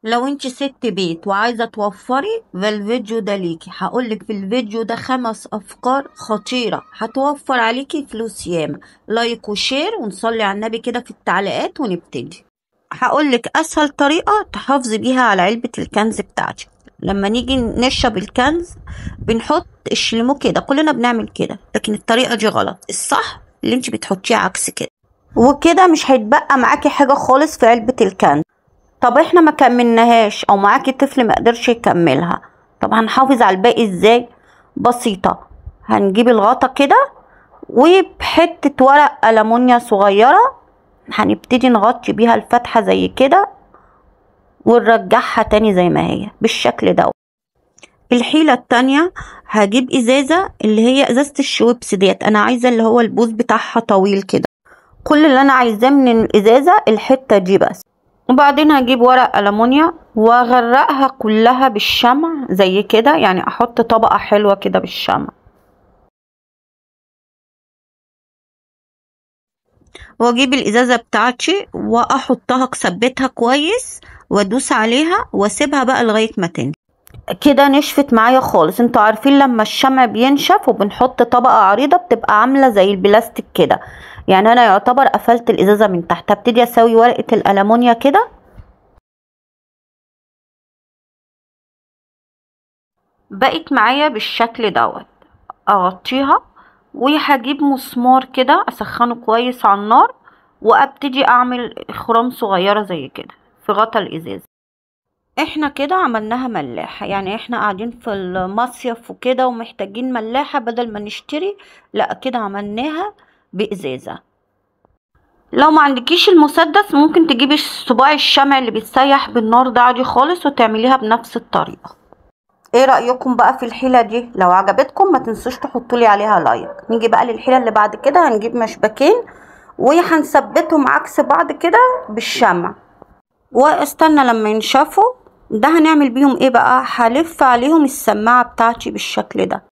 لو انت ست بيت وعايزة توفري فالفيديو ده ليكي هقولك في الفيديو ده خمس افكار خطيرة هتوفر عليكي فلوس ياما لايك وشير ونصلي على النبي كده في التعليقات ونبتدي هقولك اسهل طريقة تحافظي بيها على علبة الكنز بتاعتك لما نيجي نشرب الكنز بنحط الشليمو كده كلنا بنعمل كده لكن الطريقة دي غلط الصح اللي انت بتحطيه عكس كده وكده مش هيتبقى معاكي حاجة خالص في علبة الكنز طب احنا ما كملناهاش او معاكي طفل ما قدرش يكملها طب هنحافظ على الباقي ازاي بسيطة هنجيب الغطا كده وبحتة ورق ألمونيا صغيرة هنبتدي نغطي بيها الفتحة زي كده ونرجعها تاني زي ما هي بالشكل ده الحيلة التانية هجيب ازازة اللي هي ازازة الشويبس ديت انا عايزة اللي هو البوز بتاعها طويل كده كل اللي انا عايزاه من الازازة الحتة دي بس وبعدين هجيب ورق ألمونيا واغرقها كلها بالشمع زي كده يعني احط طبقة حلوة كده بالشمع واجيب الازازة بتاعتي واحطها اثبتها كويس وادوس عليها واسيبها بقى لغاية ما تنشف كده نشفت معايا خالص انتوا عارفين لما الشمع بينشف وبنحط طبقة عريضة بتبقى عاملة زي البلاستيك كده يعني انا يعتبر قفلت الازازة من تحت هبتدي اسوي ورقة الالمونيا كده بقت معايا بالشكل دوت اغطيها وهجيب مسمار كده اسخنه كويس على النار وابتدي اعمل خرام صغيرة زي كده في غطا الازازة احنا كده عملناها ملاحة يعني احنا قاعدين في المصيف وكده ومحتاجين ملاحة بدل ما نشتري لا كده عملناها بإزازة لو ما عندكيش المسدس ممكن تجيبي صباع الشمع اللي بيتسيح بالنار ده عادي خالص وتعمليها بنفس الطريقة ايه رأيكم بقى في الحيلة دي لو عجبتكم ما تنسوش تحطولي عليها لايك نيجي بقى للحيلة اللي بعد كده هنجيب مشبكين وهنثبتهم عكس بعض كده بالشمع واستنى لما ينشفوا ده هنعمل بيهم ايه بقى هلف عليهم السماعة بتاعتي بالشكل ده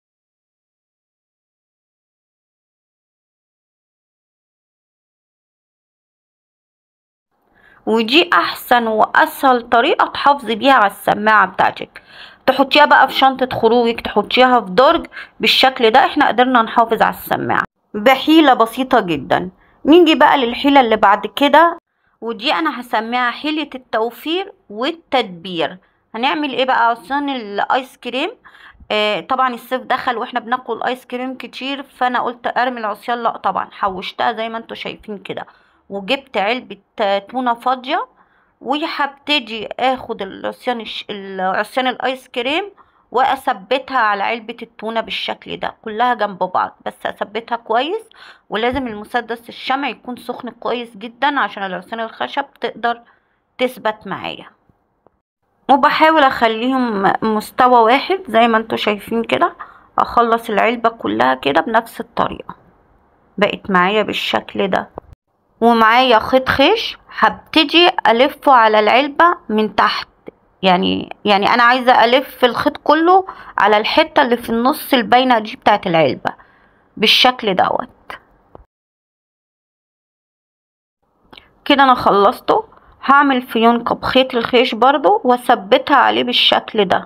ودي احسن واسهل طريقة تحافظي بيها على السماعة بتاعتك تحطيها بقى في شنطة خروجك تحطيها في درج بالشكل ده احنا قدرنا نحافظ على السماعة بحيلة بسيطة جدا نيجي بقى للحيلة اللي بعد كده ودي انا هسميها حيلة التوفير والتدبير هنعمل ايه بقى عشان الايس كريم آه طبعا الصيف دخل واحنا بناكل ايس كريم كتير فانا قلت ارمي العصيان لا طبعا حوشتها زي ما انتوا شايفين كده وجبت علبة تونة فاضية وهبتدي اخد العصيان الش... العصيان الايس كريم واثبتها على علبة التونة بالشكل ده كلها جنب بعض بس اثبتها كويس ولازم المسدس الشمع يكون سخن كويس جدا عشان العصيان الخشب تقدر تثبت معايا وبحاول اخليهم مستوى واحد زي ما انتوا شايفين كده اخلص العلبة كلها كده بنفس الطريقة بقت معايا بالشكل ده ومعايا خيط خيش هبتدي الفه على العلبة من تحت يعني يعني انا عايزة الف الخيط كله على الحتة اللي في النص الباينة دي بتاعت العلبة بالشكل دوت كده انا خلصته هعمل فيونكة بخيط الخيش برضو واثبتها عليه بالشكل ده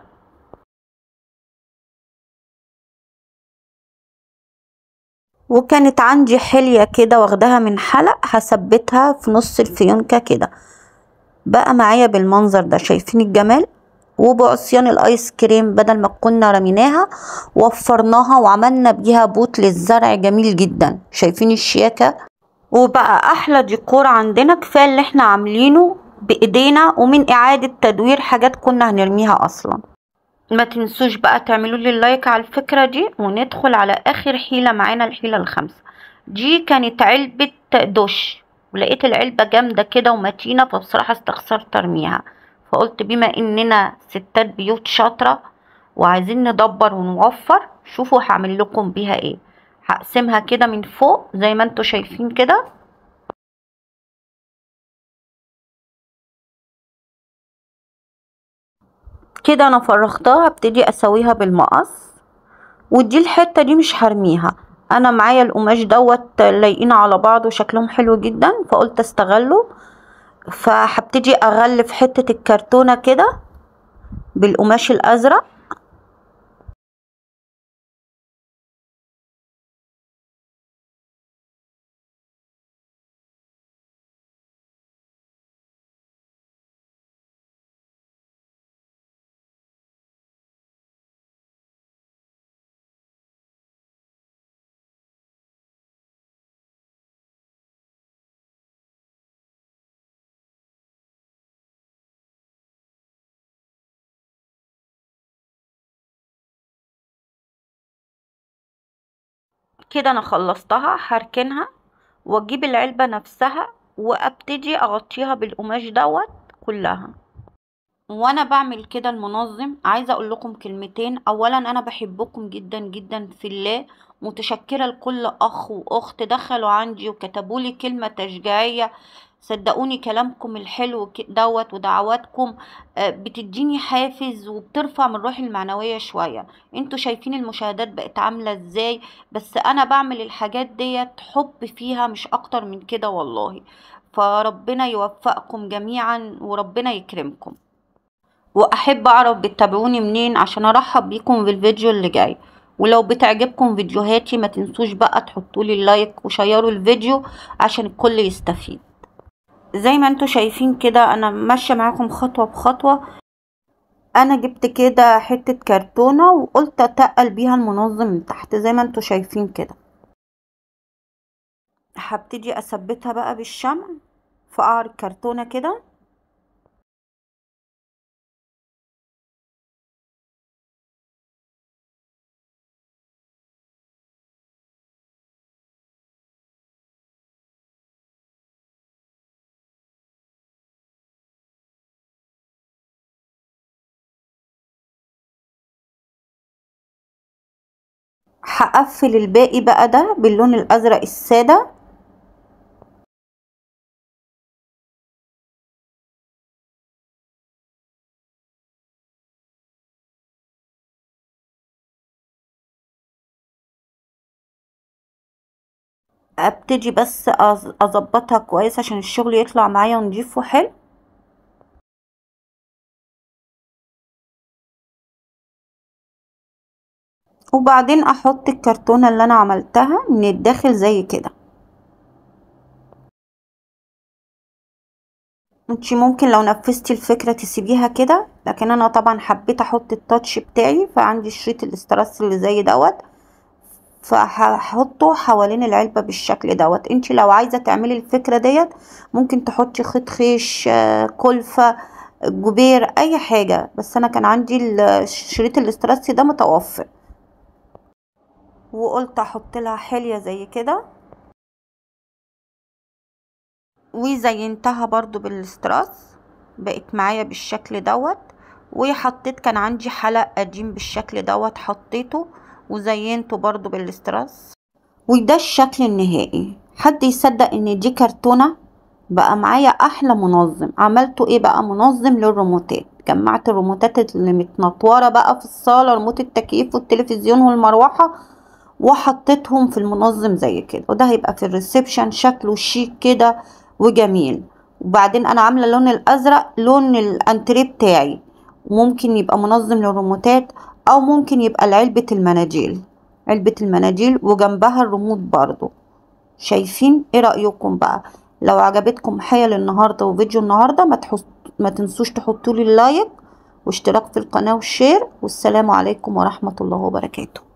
وكانت عندي حلية كده واخداها من حلق هثبتها في نص الفيونكة كده بقى معايا بالمنظر ده شايفين الجمال وبعصيان الايس كريم بدل ما كنا رميناها وفرناها وعملنا بيها بوت للزرع جميل جدا شايفين الشياكة وبقى احلى ديكور عندنا كفايه اللي احنا عاملينه بايدينا ومن اعادة تدوير حاجات كنا هنرميها اصلا ما تنسوش بقى تعملوا لي اللايك على الفكرة دي وندخل على اخر حيلة معانا الحيلة الخامسة دي كانت علبة دش ولقيت العلبة جامدة كده ومتينة فبصراحة استخسرت ارميها فقلت بما اننا ستات بيوت شاطرة وعايزين ندبر ونوفر شوفوا هعمل لكم بيها ايه هقسمها كده من فوق زي ما انتوا شايفين كده كده انا فرغتها هبتدي اسويها بالمقص ودي الحته دي مش هرميها انا معايا القماش دوت لايقين على بعض وشكلهم حلو جدا فقلت استغله فهبتدي اغلف حتة الكرتونة كده بالقماش الازرق كده انا خلصتها هركنها واجيب العلبة نفسها وابتدي اغطيها بالقماش دوت كلها وانا بعمل كده المنظم عايزه اقول لكم كلمتين اولا انا بحبكم جدا جدا في الله متشكره لكل اخ واخت دخلوا عندي وكتبوا لي كلمه تشجيعيه صدقوني كلامكم الحلو دوت ودعواتكم بتديني حافز وبترفع من روحي المعنويه شويه انتوا شايفين المشاهدات بقت عامله ازاي بس انا بعمل الحاجات ديت حب فيها مش اكتر من كده والله فربنا يوفقكم جميعا وربنا يكرمكم واحب اعرف بتتابعوني منين عشان ارحب بيكم في الفيديو اللي جاي ولو بتعجبكم فيديوهاتي ما تنسوش بقى تحطولي اللايك وشيروا الفيديو عشان الكل يستفيد زي ما انتوا شايفين كده انا ماشيه معاكم خطوه بخطوه انا جبت كده حته كرتونه وقلت اتقل بيها المنظم من تحت زي ما انتوا شايفين كده هبتدي اثبتها بقى بالشمع في قعر الكرتونه كده هقفل الباقي بقى ده باللون الازرق الساده ابتدي بس اظبطها كويس عشان الشغل يطلع معايا نضيف وحلو وبعدين احط الكرتونه اللي انا عملتها من الداخل زي كده انتي ممكن لو نفذتي الفكره تسيبيها كده لكن انا طبعا حبيت احط التاتش بتاعي فعندي شريط الاسترس اللي زي دوت فهحطه حوالين العلبه بالشكل دوت انتي لو عايزه تعملي الفكره ديت ممكن تحطي خيط خيش كلفه جبير اي حاجه بس انا كان عندي شريط الاسترس ده متوفر وقلت احط لها حليه زي كده وزينتها برضو بالاستراس بقت معايا بالشكل دوت وحطيت كان عندي حلق قديم بالشكل دوت حطيته وزينته برضو بالاستراس وده الشكل النهائي حد يصدق ان دي كرتونة بقى معايا احلى منظم عملته ايه بقى منظم للريموتات جمعت الريموتات اللي متنطوره بقى في الصاله ريموت التكييف والتلفزيون والمروحه وحطيتهم في المنظم زي كده وده هيبقى في الريسبشن شكله شيك كده وجميل وبعدين انا عامله اللون الازرق لون الانتريه بتاعي وممكن يبقى منظم للريموتات او ممكن يبقى لعلبه المناديل علبه المناديل وجنبها الريموت برضو شايفين ايه رايكم بقى لو عجبتكم حيل النهارده وفيديو النهارده ما, تحط... ما تنسوش تحطوا لي اللايك واشتراك في القناه والشير والسلام عليكم ورحمه الله وبركاته